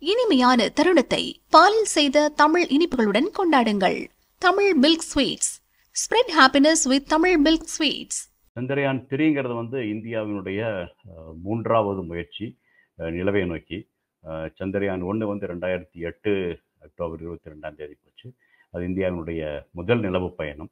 இனிமையான தருணத்தை பாலில் செய்த தமிழ் இனிப்புகளுடன் கொண்டாடுங்கள் Tamil milk sweets spread happiness with Tamil milk sweets Chandrayaan த்ரீங்கிறது வந்து இந்தியாவினுடைய அஹ், மூன்றாவது முயற்சி அஹ், நிலவை நோக்கி அஹ், சந்திரயான் ஒன்று வந்து ரெண்டாயிரத்தி எட்டு அக்டோபர் இருபத்தி ரெண்டாம் தேதி போச்சு அது இந்தியாவினுடைய முதல் நிலவு பயணம்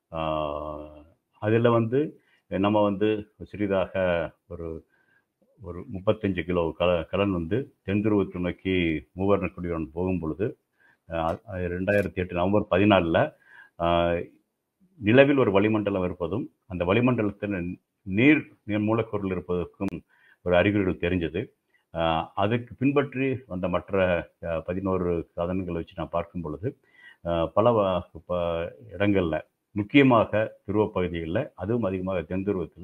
அதில் வந்து நம்ம வந்து சிறிதாக ஒரு ஒரு முப்பத்தஞ்சு கிலோ கல கலன் வந்து தென் துருவத்தை நோக்கி மூவர்ண கொடியுடன் போகும் பொழுது அஹ், அது ரெண்டாயிரத்தி எட்டு நவம்பர் பதினாலில் நிலவில் ஒரு வளிமண்டலம் இருப்பதும் அந்த வளிமண்டலத்தில் நீர் நீர் மூலக்கூறுகள் இருப்பதற்கும் ஒரு அறிகுறிகள் தெரிஞ்சது ஆஹ் அதுக்கு பின்பற்றி வந்த மற்ற ஆஹ் பதினோரு சாதனங்களை வச்சு நான் பார்க்கும் பொழுது ஆஹ் பல வ- ப- இடங்கள்ல முக்கியமாக துருவப் பகுதிகளில் அதுவும் அதிகமாக தென் துருவத்தில்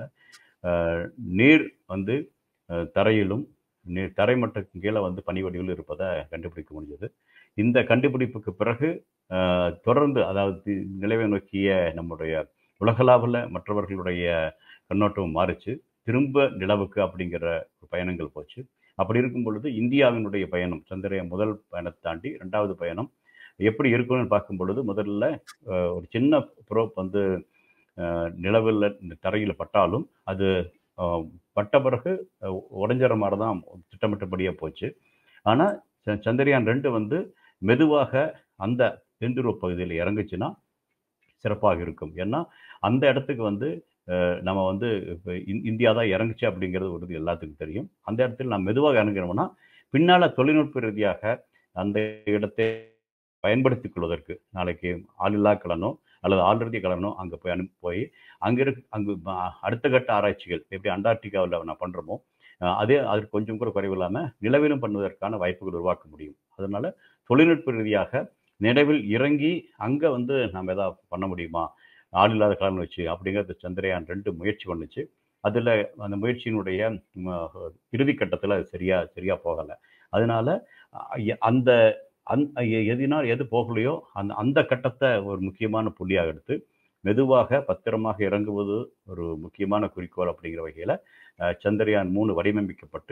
நீர் வந்து ஆஹ் தரையிலும் நீர் தரை மட்டத்துக்கு கீழே வந்து பனி வடிவில் இருப்பதை கண்டுபிடிக்க முடிஞ்சது இந்த கண்டுபிடிப்புக்கு பிறகு ஆஹ் தொடர்ந்து அதாவது நிலவை நோக்கிய நம்முடைய உலகளாவில் மற்றவர்களுடைய கண்ணோட்டம் மாறுச்சு திரும்ப நிலவுக்கு அப்படிங்கிற ஒரு பயணங்கள் போச்சு அப்படி இருக்கும் பொழுது இந்தியாவினுடைய பயணம் சந்திரயான் முதல் பயணத்தை தாண்டி ரெண்டாவது பயணம் எப்படி இருக்கும்னு பார்க்கும் பொழுது முதல்ல ஆஹ், ஒரு சின்ன ப்ரோப் வந்து ஆஹ், நிலவில் இந்த தரையில் பட்டாலும் அது ஆஹ், பட்ட பிறகு ஆஹ், உடைஞ்சிற மாதிரி தான் திட்டமிட்டபடியாக போச்சு ஆனால் சந்திரயான் ரெண்டு வந்து மெதுவாக அந்த தென்துருவ பகுதியில் இறங்குச்சுன்னா சிறப்பாக இருக்கும் ஏன்னா அந்த இடத்துக்கு வந்து அஹ், நம்ம வந்து இப்போ இந்தியா தான் இறங்குச்சு அப்படிங்கிறது ஒரு எல்லாத்துக்கும் தெரியும் அந்த இடத்துல நம்ம மெதுவாக இறங்குறோம்னா பின்னால் தொழில்நுட்ப ரீதியாக அந்த இடத்தை பயன்படுத்திக் கொள்வதற்கு நாளைக்கு ஆளில்லா கலனோ அல்லது ஆல்ரெடி கலனோ அங்கே போய் அனுப்பி போய் அங்கே இருக்க அங்கு ம- அடுத்த கட்ட ஆராய்ச்சிகள் எப்படி அண்டார்டிகாவில் நான் பண்ணுறோமோ அதே அதற்கு கொஞ்சம் கூட குறைவு இல்லாமல் நிலவிலும் பண்ணுவதற்கான வாய்ப்புகள் உருவாக்க முடியும் அதனால தொழில்நுட்ப ரீதியாக நிலவில் இறங்கி அங்கே வந்து நம்ம எதாவது பண்ண முடியுமா ஆள் இல்லாத கலன் வச்சு அப்படிங்கிறது சந்திரயான் ரெண்டு முயற்சி பண்ணுச்சு அதில் அந்த முயற்சியினுடைய ம, இறுதி கட்டத்தில் அது சரியா சரியா போகலை அதனால அ- எ- அந்த அந் எ- எதினால் எது போகலையோ அந்த அந்த கட்டத்தை ஒரு முக்கியமான புள்ளியாக எடுத்து மெதுவாக பத்திரமாக இறங்குவது ஒரு முக்கியமான குறிக்கோள் அப்படிங்கிற வகையில் சந்திரயான் மூணு வடிவமைக்கப்பட்டு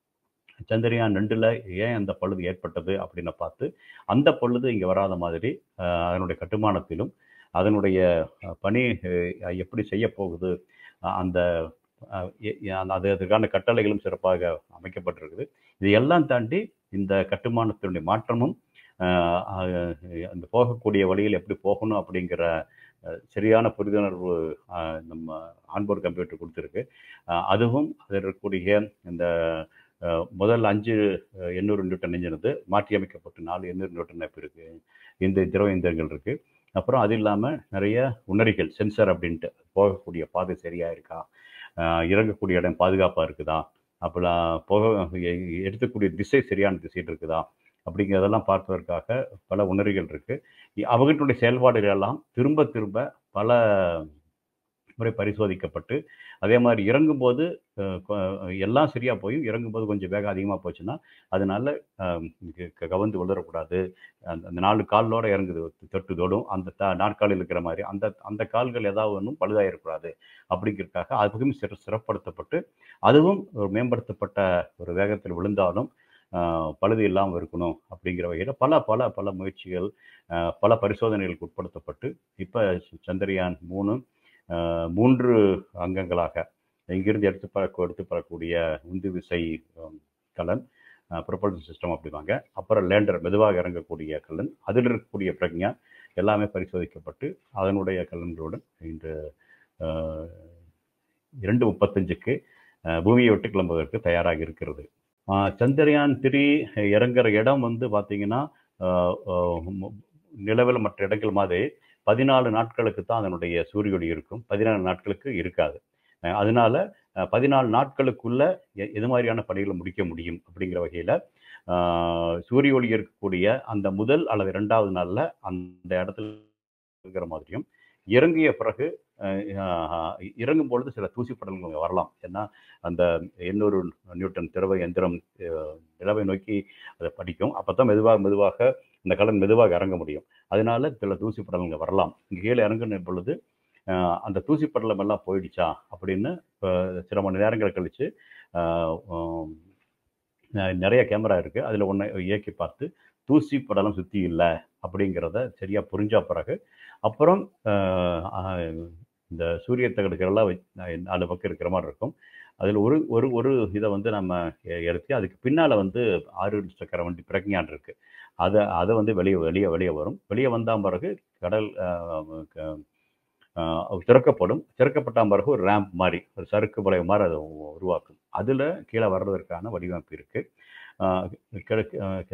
சந்திரயான் ரெண்டில் ஏன் அந்த பழுது ஏற்பட்டது அப்படின்னு பார்த்து அந்த பழுது இங்கே வராத மாதிரி அஹ், அதனுடைய கட்டுமானத்திலும் அதனுடைய அஹ், பணி அஹ், எப்படி செய்ய போகுது அஹ், அந்த அஹ், எ- எ- அந்த- அது அதுக்கான கட்டளைகளும் சிறப்பாக அமைக்கப்பட்டிருக்குது இது எல்லாம் தாண்டி இந்த கட்டுமானத்தினுடைய மாற்றமும் அஹ், அஹ், அந்த போகக்கூடிய வழியில் எப்படி போகணும் அப்படிங்கிற அஹ், சரியான புரிந்துணர்வு அஹ், நம்ம ஆன்போர்ட் கம்ப்யூட்டர் கொடுத்துருக்கு அஹ், அதுவும் அதில் இருக்கக்கூடிய இந்த அஹ், முதல் அஞ்சு அஹ், எண்ணூறு நியூட்டன் இன்ஜினது மாற்றி அமைக்கப்பட்டு நாலு எண்ணூறு நியூட்டன் இப்போ இருக்கு இந்த திரவ இயந்திரங்கள் இருக்கு அப்புறம் அது இல்லாமல் நிறைய உணரிகள் சென்சர் அப்படின்ட்டு போகக்கூடிய பாதை சரியா இருக்கா அஹ், இறங்கக்கூடிய இடம் பாதுகாப்பாக இருக்குதா அப்புறம் போக எ- எடுக்கக்கூடிய திசை சரியான திசையில் இருக்குதா அப்படிங்கிறதெல்லாம் பார்ப்பதற்காக பல உணரிகள் இருக்கு இ- அவர்களுடைய செயல்பாடுகள் எல்லாம் திரும்ப திரும்ப பல முறை பரிசோதிக்கப்பட்டு அதே மாதிரி இறங்கும்போது அஹ், கொ- எல்லாம் சரியா போயும் இறங்கும்போது கொஞ்சம் வேகம் அதிகமாக போச்சுன்னா அதனால அஹ், க- கவர்ந்து விழுறக்கூடாது அந்த அந்த நாலு காலோட இறங்குது தொட்டு தொடும் அந்த த நாற்காலில் இருக்கிற மாதிரி அந்த அந்த கால்கள் ஏதாவது ஒன்றும் பழுதாயிடக்கூடாது அப்படிங்கிறதுக்காக அதுவும் சிற சிறப்படுத்தப்பட்டு அதுவும் ஒரு மேம்படுத்தப்பட்ட ஒரு வேகத்தில் விழுந்தாலும் ஆஹ், பழுது இல்லாமல் இருக்கணும் அப்படிங்கிற வகையில் பல பல பல முயற்சிகள் ஆஹ், பல பரிசோதனைகளுக்கு உட்படுத்தப்பட்டு இப்போ சந்திரயான் மூணு ஆஹ், மூன்று அங்கங்களாக இங்கிருந்து எடுத்து பற எடுத்து பெறக்கூடிய உந்து விசை ஆம், கலன் ப்ரொபல்ஷன் சிஸ்டம் அப்படிவாங்க அப்புறம் லேண்டர் மெதுவாக இறங்கக்கூடிய கலன் அதில் இருக்கக்கூடிய பிரக்ஞா எல்லாமே பரிசோதிக்கப்பட்டு அதனுடைய கலன்களுடன் இன்று ஆஹ், இரண்டு முப்பத்தஞ்சுக்கு ஆஹ், பூமியை விட்டு கிளம்புவதற்கு தயாராக இருக்கிறது ஆஹ், சந்திரயான் த்ரீ இறங்குற இடம் வந்து பார்த்தீங்கன்னா ஆஹ், ஆஹ், மு- நிலவில் மற்ற இடங்கள் மாதிரி பதினாலு நாட்களுக்கு தான் அதனுடைய சூரிய ஒளி இருக்கும் பதினாலு நாட்களுக்கு இருக்காது அஹ் அதனால அஹ், பதினாலு நாட்களுக்குள்ள எ- எது மாதிரியான பணிகளை முடிக்க முடியும் அப்படிங்கிற வகையில் சூரிய ஒளி இருக்கக்கூடிய அந்த முதல் அல்லது இரண்டாவது நாளில் அந்த இடத்துல இருக்கிற மாதிரியும் இறங்கிய பிறகு அஹ், அஹ், இறங்கும் பொழுது சில தூசி படலங்கள் வரலாம் ஏன்னா அந்த எண்ணூறு நியூட்டன் திரவ எந்திரம் அஹ், நிலவை நோக்கி அதை படிக்கும் அப்போ தான் மெதுவாக மெதுவாக இந்த கலன் மெதுவாக இறங்க முடியும் அதனால சில தூசி படலங்கள் வரலாம் இங்கே கீழே இறங்குன பொழுது அஹ், அந்த தூசி படலம் எல்லாம் போயிடுச்சா அப்படின்னு அஹ், சில மணி நேரங்கள் கழிச்சு அஹ், உம், அஹ் நிறைய கேமரா இருக்குது அதில் ஒன்று இயக்கி பார்த்து தூசி படலம் சுற்றி இல்லை அப்படிங்கிறத சரியாக புரிஞ்ச பிறகு அப்புறம் அஹ், அஹ், இந்த சூரிய தகடுகளெல்லாம் வச்சு நாலு பக்கம் இருக்கிற மாதிரி இருக்கும் அதில் ஒரு ஒரு ஒரு இதை வந்து நம்ம எ- எடுத்து அதுக்கு பின்னால் வந்து ஆறு சக்கர வண்டி பிரக்ஞான் இருக்குது அதை அதை வந்து வெளியே வெளியே வெளியே வரும் வெளியே வந்தால் பிறகு கடல் அஹ், க- அஹ், திறக்கப்படும் திறக்கப்பட்ட பிறகு ஒரு ரேம்ப் மாதிரி ஒரு சறுக்கு வளைவு மாதிரி அதை உ- உருவாக்கும் அதில் கீழே வர்றதற்கான வடிவமைப்பு இருக்குது கிழக்கு அஹ்,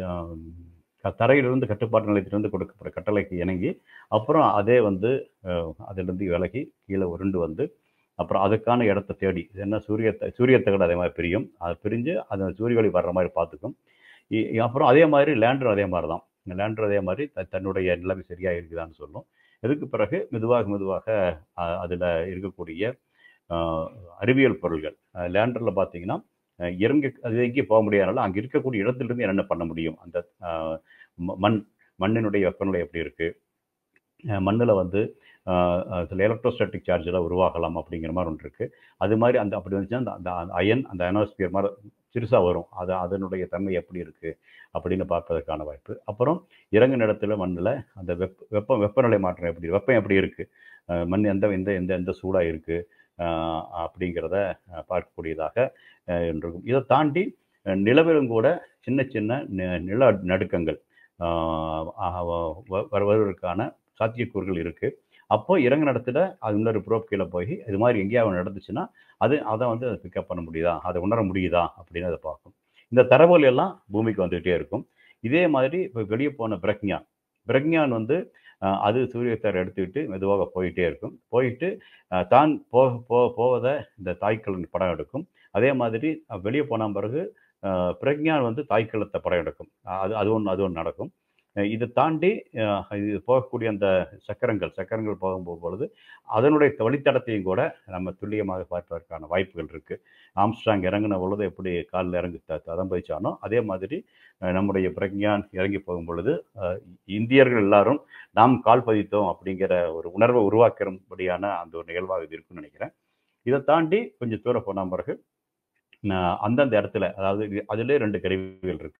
க- தரையிலிருந்து கட்டுப்பாட்டு நிலையத்திலிருந்து கொடுக்கப்பட்ட கட்டளைக்கு இணங்கி அப்புறம் அதே வந்து அஹ், அதிலிருந்து விலகி கீழே உருண்டு வந்து அப்புறம் அதுக்கான இடத்த தேடி இது என்ன சூரிய த- சூரிய தகடு அதே மாதிரி பிரியும் அது பிரிஞ்சு அது சூரிய ஒளி வர்ற மாதிரி பார்த்துக்கும் இ- இ- அப்புறம் அதே மாதிரி லேண்டர் அதே மாதிரி தான் லேண்டர் அதே மாதிரி த- தன்னுடைய நிலைமை சரியாக இருக்குதான்னு சொல்லும் இதுக்கு பிறகு மெதுவாக மெதுவாக அதில் இருக்கக்கூடிய அஹ், அறிவியல் பொருள்கள் லேண்டரில் பார்த்தீங்கன்னா அஹ், இறங்கி அது எங்கேயும் போக முடியாதனால அங்கே இருக்கக்கூடிய இடத்துலேருந்து என்னென்ன பண்ண முடியும் அந்த அஹ், ம- மண் மண்ணினுடைய வெப்பநிலை எப்படி இருக்குது மண்ணில் வந்து அஹ், அஹ், சில எலக்ட்ரோஸ்டாட்டிக் சார்ஜெல்லாம் உருவாகலாம் அப்படிங்கிற மாதிரி ஒன்று இருக்குது அது மாதிரி அந்த அப்படி வந்துச்சுன்னா அந்த அந்த அயன் அந்த அயனோஸ்பியர் மாதிரி சிறுசாக வரும் அது அதனுடைய தன்மை எப்படி இருக்குது அப்படின்னு பார்ப்பதற்கான வாய்ப்பு அப்புறம் இறங்கு இடத்துல மண்ணில் அந்த வெப்ப வெப்பம் வெப்பநிலை மாற்றம் எப்படி வெப்பம் எப்படி இருக்குது மண் எந்த எந்த எந்த எந்த சூடாக இருக்குது அப்படிங்கிறத அஹ், பார்க்கக்கூடியதாக அஹ், இருக்கும் இதை தாண்டி அஹ், நிலவிலும் கூட சின்ன சின்ன நி- நில நடுக்கங்கள் ஆஹ் ஆஹ் வ- வ- வருவதற்கான சாத்தியக்கூறுகள் இருக்குது அப்போ இறங்கு இடத்துல அது இன்னொரு ப்ரோப் கீழே போய் இது மாதிரி எங்கேயாவது நடந்துச்சுன்னா அது அதை வந்து அதை பிக்கப் பண்ண முடியுதா அதை உணர முடியுதா அப்படின்னு அதை பார்க்கும் இந்த தரவுகள் எல்லாம் பூமிக்கு வந்துகிட்டே இருக்கும் இதே மாதிரி இப்போ வெளியே போன பிரக்ஞான் பிரக்ஞான் வந்து அஹ், அது சூரியத்தார் எடுத்துக்கிட்டு மெதுவாக போயிட்டே இருக்கும் போயிட்டு அஹ், தான் போ போ போவதை இந்த தாய்க்கலன் படம் எடுக்கும் அதே மாதிரி அஹ், வெளியே போன பிறகு அஹ், பிரக்ஞான் வந்து தாய்க்கலத்தை படம் எடுக்கும் அது அது ஒன்று அது ஒன்று நடக்கும் அஹ், இதை தாண்டி அஹ், இது போகக்கூடிய அந்த சக்கரங்கள் சக்கரங்கள் போகும்போது பொழுது அதனுடைய வழித்தடத்தையும் கூட நம்ம துல்லியமாக பார்ப்பதற்கான வாய்ப்புகள் இருக்குது ஆம்ஸ்ட்ராங் இறங்கின பொழுது எப்படி காலில் இறங்கி த ததம் பதிச்சானோ அதே மாதிரி அஹ், நம்முடைய பிரக்ஞான் இறங்கி போகும் பொழுது அஹ், இந்தியர்கள் எல்லாரும் நாம் கால் பதித்தோம் அப்படிங்கிற ஒரு உணர்வை உருவாக்கும்படியான அந்த ஒரு நிகழ்வாக இது இருக்குன்னு நினைக்கிறேன் இதை தாண்டி கொஞ்சம் தூரம் போன பிறகு அஹ், அந்தந்த இடத்துல அதாவது இது- அதிலே ரெண்டு கருவிகள் இருக்கு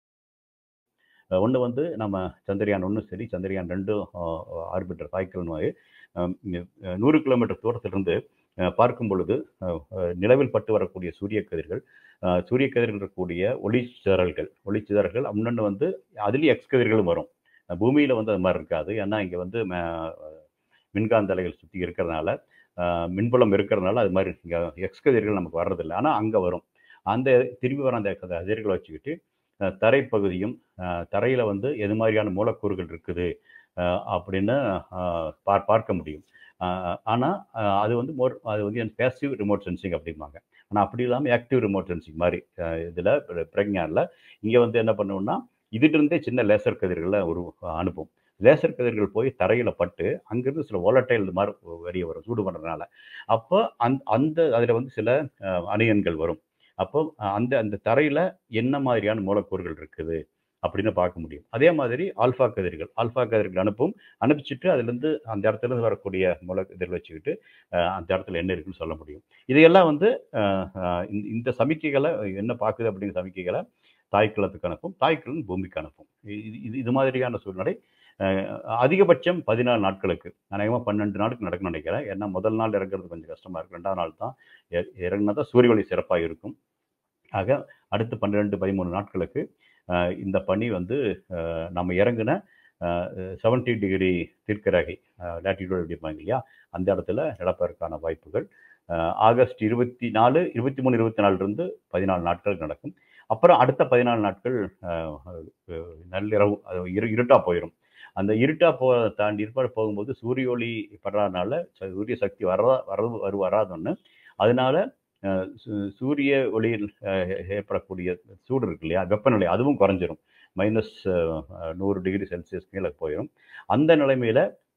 ஒன்று வந்து நம்ம சந்திரயான் ஒன்று சரி சந்திரயான் ரெண்டும் ஆர்பிட்டர் தாய்க்கல் நோய் அஹ், அஹ், நூறு கிலோமீட்டர் தூரத்திலிருந்து அஹ், பார்க்கும் பொழுது அஹ், அஹ், நிலவில் பட்டு வரக்கூடிய சூரிய கதிர்கள் அஹ், சூரிய கதிர்கள் இருக்கக்கூடிய ஒளிச்சிதறல்கள் ஒளிச்சிதறல்கள் இன்னொன்று வந்து அதுலேயும் எக்ஸ் கதிர்களும் வரும் அஹ், பூமியில வந்து அது மாதிரி இருக்காது ஏன்னா இங்கே வந்து ம- மின்காந்த அலைகள் சுற்றி இருக்கிறதுனால அஹ், மின்புலம் இருக்கிறதுனால அது மாதிரி இங்கே எக்ஸ் கதிர்கள் நமக்கு வர்றதில்லை ஆனால் அங்கே வரும் அந்த திரும்பி வர அந்த கதிர்களை வச்சுக்கிட்டு அஹ், தரைப்பகுதியும் தரையில் வந்து எது மாதிரியான மூலக்கூறுகள் இருக்குது அஹ், அப்படின்னு அஹ், பார் பார்க்க முடியும் ஆனால் அது வந்து மோர் அது வந்து பேசிவ் ரிமோட் சென்சிங் அப்படிம்பாங்க ஆனால் அப்படி இல்லாமல் ஆக்டிவ் ரிமோட் சென்சிங் மாதிரி இதில் பிரக்ஞானில் இங்கே வந்து என்ன பண்ணுவோம்னா இதுலேருந்தே சின்ன லேசர் கதிர்களை ஒரு அனுப்பும் லேசர் கதிர்கள் போய் தரையில் பட்டு அங்கிருந்து சில volatile மாதிரி வெளியே வரும் சூடு பண்ணுறதுனால அப்போ அந் அந்த அதில் வந்து சில அஹ், அணியன்கள் வரும் அப்போ அஹ், அந்த அந்த தரையில் என்ன மாதிரியான மூலக்கூறுகள் இருக்குது அப்படின்னு பார்க்க முடியும் அதே மாதிரி ஆல்ஃபா கதிர்கள் ஆல்ஃபா கதிர்கள் அனுப்பும் அனுப்பிச்சிட்டு அதுலேருந்து அந்த இடத்துல இருந்து வரக்கூடிய மூல கதிர்கள் வச்சுக்கிட்டு அஹ், அந்த இடத்துல என்ன இருக்குன்னு சொல்ல முடியும் இதையெல்லாம் வந்து அஹ், அஹ், இந்த- இந்த சமிக்கைகளை என்ன பார்க்குது அப்படிங்கிற சமிக்கைகளை தாய்க்குளத்துக்கு அனுப்பும் தாய்க்குளம் பூமிக்கு அனுப்பும் இது இது இது மாதிரியான சூழ்நிலை அஹ், அதிகபட்சம் பதினாலு நாட்களுக்கு அநேகமாக பன்னெண்டு நாளுக்கு நடக்கும்னு நினைக்கிறேன் ஏன்னா முதல் நாள் இறங்குறது கொஞ்சம் கஷ்டமாக இருக்கும் ரெண்டாவது நாள் தான் இ- இறங்குனா தான் சூரிய ஒளி சிறப்பாக இருக்கும் ஆக அடுத்து பன்னிரெண்டு பதிமூணு நாட்களுக்கு அஹ், இந்த பனி வந்து அஹ், நம்ம இறங்குன செவன்டி டிகிரி தீர்க்கரகை லேட்டிடியூட் அப்படிம்பாங்க இல்லையா அந்த இடத்துல நடப்பதற்கான வாய்ப்புகள் அஹ், ஆகஸ்ட் இருபத்தி நாலு இருபத்தி மூணு இருபத்தி நாலுலேருந்து பதினாலு நாட்கள் நடக்கும் அப்புறம் அடுத்த பதினாலு நாட்கள் அஹ், அஹ், நள்ளிரவு அது இரு இருட்டாக போயிடும் அந்த இருட்டாக போ தாண்டி இருப்பாடு போகும்போது சூரிய ஒளி படுறதுனால ச- சூரிய சக்தி வர்றதா வர வரு வராதுன்னு அதனால அஹ், சு- சூரிய ஒளியில் அஹ், ஏற்படக்கூடிய சூடு இருக்கு இல்லையா வெப்பநிலை அதுவும் குறைஞ்சிரும் மைனஸ் நூறு டிகிரி செல்சியஸ் கீழே போயிடும் அந்த நிலைமையில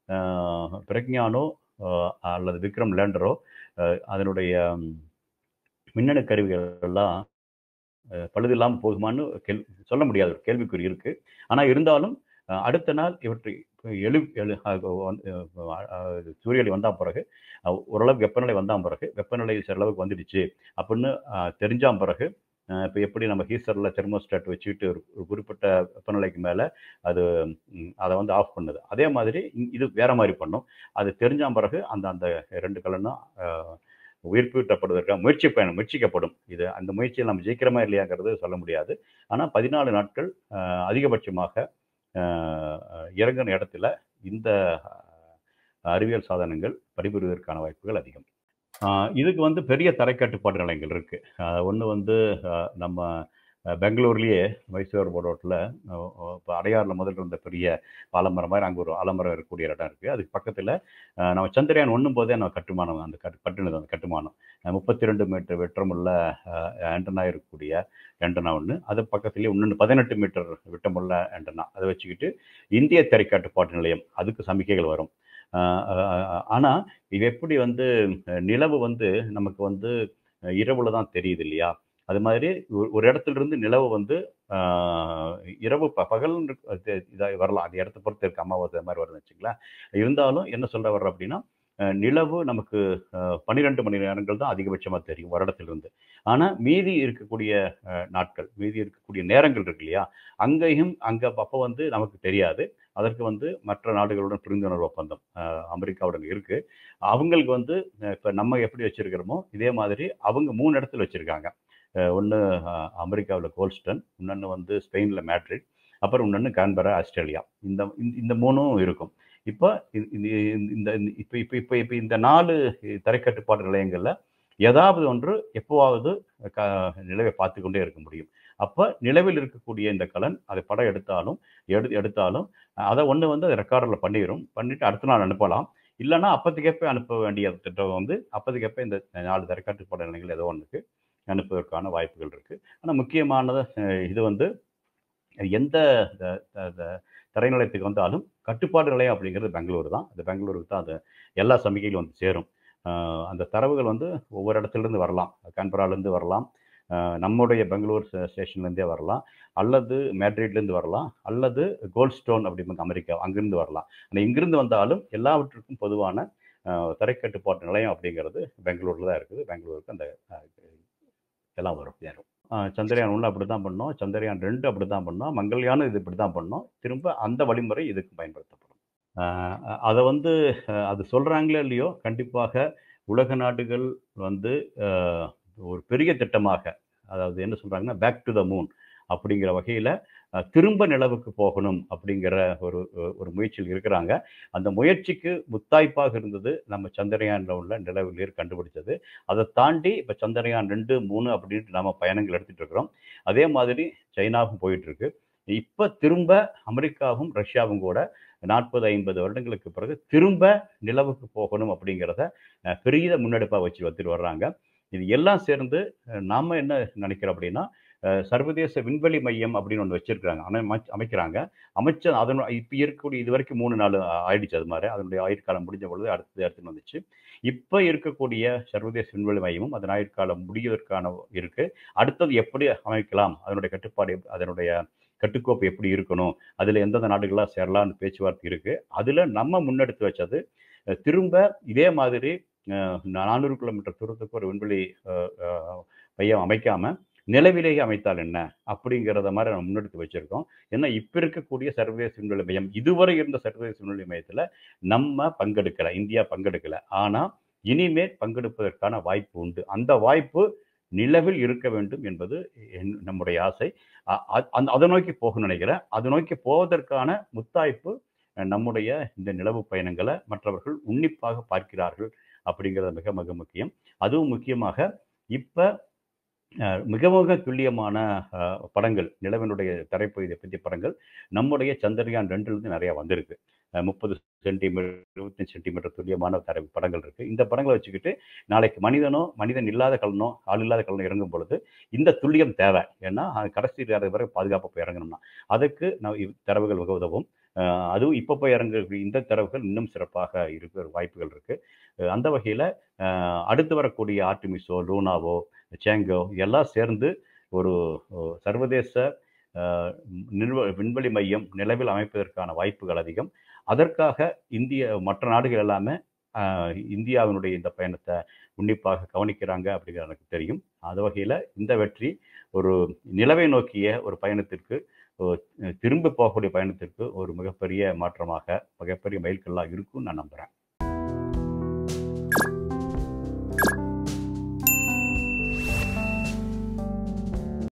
அஹ், பிரக்ஞானோ அஹ், அல்லது விக்ரம் லேண்டரோ அஹ், அதனுடைய ம், மின்னணு கருவிகள் எல்லாம் அஹ், பழுதில்லாமல் போகுமான்னு கேள் சொல்ல முடியாத ஒரு கேள்விக்குறி இருக்கு ஆனால் இருந்தாலும் அஹ், அடுத்த நாள் இவற்றை எழு எழு அஹ், வந்து, அஹ், அஹ், சூரிய ஒளி வந்த பிறகு அஹ், ஓரளவுக்கு வெப்பநிலை வந்த பிறகு வெப்பநிலை சிறளவுக்கு வந்துடுச்சு அப்படின்னு அஹ், தெரிஞ்ச பிறகு இப்போ எப்படி நம்ம ஹீசரில் தெர்மோஸ்டாட் வச்சுக்கிட்டு ஒரு ஒரு குறிப்பிட்ட வெப்பநிலைக்கு மேலே அது ம், அதை வந்து ஆஃப் பண்ணுது அதே மாதிரி இ- இது வேற மாதிரி பண்ணும் அது தெரிஞ்ச பிறகு அந்த அந்த ரெண்டு கலனும் உயிர்ப்பிட்டப்படுவதற்காக முயற்சி பயணம் முயற்சிக்கப்படும் இது அந்த முயற்சியில் நம்ம ஜெயிக்கிறோமா இல்லையாங்கிறது சொல்ல முடியாது ஆனால் பதினாலு நாட்கள் அஹ், அதிகபட்சமாக அஹ், இறங்கின இடத்துல இந்த அஹ், அறிவியல் சாதனங்கள் பணிபுரிவதற்கான வாய்ப்புகள் அதிகம் ஆஹ் இதுக்கு வந்து பெரிய தரைக்கட்டுப்பாடு நிலையங்கள் இருக்கு ஒன்று வந்து ஆஹ் நம்ம ஆஹ் பெங்களூர்லயே மைசூர் ரோட்டில் இப்போ அடையாறில் முதல்ல இருந்த பெரிய ஆலமரம் மாதிரி அங்கே ஒரு ஆலமரம் இருக்கக்கூடிய இடம் இருக்குது அதுக்கு பக்கத்தில் நம்ம சந்திரயான் ஒன்றும் போதே நம்ம கட்டுமானம் அந்த கட்டு கட்டுனது அந்த கட்டுமானம் முப்பத்தி ரெண்டு மீட்டர் விட்டமுள்ள ஆண்டனா இருக்கக்கூடிய ஆண்டனா ஒன்று அது பக்கத்துலேயே இன்னொன்று பதினெட்டு மீட்டர் விட்டமுள்ள ஆண்டனா அதை வச்சுக்கிட்டு இந்திய தரைக்கட்டுப்பாட்டு நிலையம் அதுக்கு சமிக்கைகள் வரும் ஆனால் இது எப்படி வந்து அஹ், நிலவு வந்து நமக்கு வந்து அஹ், இரவுல தான் தெரியுது இல்லையா அது மாதிரி ஒரு ஒரு இடத்துல இருந்து நிலவு வந்து ஆஹ், இரவு ப பகல் இதாக வரலாம் அந்த இடத்த பொறுத்து இருக்கு அமாவாசை அது மாதிரி வருதுன்னு வச்சுங்களேன் இருந்தாலும் என்ன சொல்ல வர்ற அப்படின்னா அஹ், நிலவு நமக்கு பன்னிரெண்டு மணி நேரங்கள் தான் அதிகபட்சமாக தெரியும் ஒரு இடத்துல இருந்து ஆனால் மீதி இருக்கக்கூடிய அஹ், நாட்கள் மீதி இருக்கக்கூடிய நேரங்கள் இருக்கு இல்லையா அங்கேயும் அங்கே அப்போ வந்து நமக்கு தெரியாது அதற்கு வந்து மற்ற நாடுகளுடன் புரிந்துணர்வு ஒப்பந்தம் அஹ், அமெரிக்காவுடன் இருக்கு அவங்களுக்கு வந்து இப்போ நம்ம எப்படி வச்சிருக்கிறோமோ இதே மாதிரி அவங்க மூணு இடத்துல வச்சிருக்காங்க ஒன்று அமெரிக்காவில் கோல்ஸ்டன் இன்னொன்று வந்து ஸ்பெயினில் மேட்ரிட் அப்புறம் இன்னொன்று கான்பரா ஆஸ்திரேலியா இந்த இந்த- இந்த மூணும் இருக்கும் இப்போ இந்த இந்த இப்போ இப்போ இப்போ இப்போ இந்த நாலு தரைக்கட்டுப்பாடு நிலையங்களில் ஏதாவது ஒன்று எப்போவாவது க நிலவை பார்த்து கொண்டே இருக்க முடியும் அப்போ நிலவில் இருக்கக்கூடிய இந்த கலன் அதை படம் எடுத்தாலும் எடு எடுத்தாலும் அதை ஒன்று வந்து அதை ரெக்கார்டில் பண்ணிடும் பண்ணிட்டு அடுத்த நாள் அனுப்பலாம் இல்லைன்னா அப்போதைக்கப்ப அனுப்ப வேண்டிய திட்டம் வந்து அப்போதைக்கப்ப இந்த நாலு தரைக்காட்டுப்பாடு நிலையங்கள் ஏதோ ஒன்றுக்கு அனுப்புவதற்கான வாய்ப்புகள் இருக்குது ஆனால் முக்கியமானது அஹ், இது வந்து எந்த த- த- த- தரைநிலையத்துக்கு வந்தாலும் கட்டுப்பாடு நிலையம் அப்படிங்கிறது பெங்களூர் தான் அது பெங்களூருக்கு தான் அது எல்லா சமிக்கைகளும் வந்து சேரும் அஹ், அந்த தரவுகள் வந்து ஒவ்வொரு இடத்துலேருந்து வரலாம் கான்பராலேருந்து வரலாம் அஹ், நம்முடைய பெங்களூர் ஸ்டே- ஸ்டேஷன்லேருந்தே வரலாம் அல்லது மேட்ரிட்லேருந்து வரலாம் அல்லது கோல்ட்ஸ்டோன் அப்படிம்பாங்க அமெரிக்கா அங்கிருந்து வரலாம் ஆனால் இங்கிருந்து வந்தாலும் எல்லாவற்றுக்கும் பொதுவான அஹ், தரைக்கட்டுப்பாட்டு நிலையம் அப்படிங்கிறது பெங்களூரில் தான் இருக்குது பெங்களூருக்கு அந்த அஹ், எல்லாம் வரும் சேரும் அஹ், சந்திரயான் ஒன்று அப்படி தான் பண்ணோம் சந்திரயான் ரெண்டு அப்படி தான் பண்ணோம் மங்கள்யானும் இது இப்படி தான் பண்ணோம் திரும்ப அந்த வழிமுறை இதுக்கு பயன்படுத்தப்படும் அஹ், அதை வந்து அஹ், அது சொல்கிறாங்களே இல்லையோ கண்டிப்பாக உலக நாடுகள் வந்து அஹ், ஒரு பெரிய திட்டமாக அதாவது என்ன சொல்கிறாங்கன்னா பேக் டு த மூன் அப்படிங்கிற வகையில் திரும்ப நிலவுக்கு போகணும் அப்படிங்கிற ஒரு ஒரு முயற்சியில் இருக்கிறாங்க அந்த முயற்சிக்கு முத்தாய்ப்பாக இருந்தது நம்ம சந்திரயானில் உள்ள நிலவு நீர் கண்டுபிடிச்சது அதை தாண்டி இப்போ சந்திரயான் ரெண்டு மூணு அப்படின்ட்டு நம்ம பயணங்கள் எடுத்துட்டு இருக்கிறோம் அதே மாதிரி சைனாவும் போயிட்டு இருக்கு இப்போ திரும்ப அமெரிக்காவும் ரஷ்யாவும் கூட நாற்பது ஐம்பது வருடங்களுக்கு பிறகு திரும்ப நிலவுக்கு போகணும் அப்படிங்கிறத அஹ், பெரிய முன்னெடுப்பாக வச்சு வந்துட்டு வர்றாங்க இது எல்லாம் சேர்ந்து அஹ், நாம என்ன நினைக்கிறோம் அப்படின்னா அஹ், சர்வதேச விண்வெளி மையம் அப்படின்னு ஒன்று வச்சிருக்கிறாங்க அமை- அமைக்கிறாங்க அமைச்ச அதன் இப்போ இருக்கக்கூடிய இது வரைக்கும் மூணு நாள் ஆயிடுச்சு அது மாதிரி அதனுடைய ஆயுட்காலம் முடிஞ்ச பொழுது அடுத்தது அடுத்து வந்துச்சு இப்போ இருக்கக்கூடிய சர்வதேச விண்வெளி மையமும் அதன் ஆயுட்காலம் முடிவதற்கான இருக்கு அடுத்தது எப்படி அமைக்கலாம் அதனுடைய கட்டுப்பாடு எப்- அதனுடைய கட்டுக்கோப்பு எப்படி இருக்கணும் அதில் எந்தெந்த நாடுகளாக சேரலாம்னு பேச்சுவார்த்தை இருக்கு அதில் நம்ம முன்னெடுத்து வச்சது அஹ், திரும்ப இதே மாதிரி நானூறு கிலோமீட்டர் தூரத்துக்கு ஒரு விண்வெளி அஹ், அஹ், மையம் அமைக்காம நிலவிலேயே அமைத்தால் என்ன அப்படிங்கிறத மாதிரி நம்ம முன்னெடுத்து வச்சிருக்கோம் ஏன்னா இப்போ இருக்கக்கூடிய சர்வதேச விண்வெளி மையம் இதுவரை இருந்த சர்வதேச விண்வெளி மையத்தில் நம்ம பங்கெடுக்கல இந்தியா பங்கெடுக்கல ஆனால் இனிமேல் பங்கெடுப்பதற்கான வாய்ப்பு உண்டு அந்த வாய்ப்பு நிலவில் இருக்க வேண்டும் என்பது என்- நம்முடைய ஆசை அ- அ- அந்த அதை நோக்கி போகணும்னு நினைக்கிறேன் அதை நோக்கி போவதற்கான முத்தாய்ப்பு அஹ், நம்முடைய இந்த நிலவு பயணங்களை மற்றவர்கள் உன்னிப்பாக பார்க்கிறார்கள் அப்படிங்கிறது மிக மிக முக்கியம் அதுவும் முக்கியமாக இப்போ அஹ் மிக மிக துல்லியமான அஹ், படங்கள் நிலவினுடைய தரைப்பகுதியை பற்றிய படங்கள் நம்முடைய சந்திரயான் ரெண்டுலேருந்து நிறையா வந்திருக்கு முப்பது சென்டிமீட்டர் இருபத்தஞ்சு சென்டிமீட்டர் துல்லியமான தரை படங்கள் இருக்குது இந்த படங்களை வச்சுக்கிட்டு நாளைக்கு மனிதனோ மனிதன் இல்லாத கலனோ ஆள் இல்லாத கலனோ இறங்கும் பொழுது இந்த துல்லியம் தேவை ஏன்னா அது கடைசி நேரம் வரை பாதுகாப்பாக போய் இறங்கணும்னா அதுக்கு நான் இவ் தரவுகள் மிக உதவும் அஹ், அதுவும் இப்போ போய் இறங்க இந்த தரவுகள் இன்னும் சிறப்பாக இருக்கிற வாய்ப்புகள் இருக்குது அந்த வகையில் அடுத்து வரக்கூடிய ஆர்டிமிஸோ லூனாவோ சேங்கோ எல்லாம் சேர்ந்து ஒரு அஹ், சர்வதேச அஹ், நிர்வ விண்வெளி மையம் நிலவில் அமைப்பதற்கான வாய்ப்புகள் அதிகம் அதற்காக இந்திய மற்ற நாடுகள் எல்லாமே அஹ், இந்தியாவினுடைய இந்த பயணத்தை உன்னிப்பாக கவனிக்கிறாங்க அப்படிங்கிறது எனக்கு தெரியும் அது வகையில் இந்த வெற்றி ஒரு நிலவை நோக்கிய ஒரு பயணத்திற்கு ஒரு திரும்பி போகக்கூடிய பயணத்திற்கு ஒரு மிகப்பெரிய மாற்றமாக மிகப்பெரிய மைல்கல்லாக இருக்கும்னு நான் நம்புகிறேன்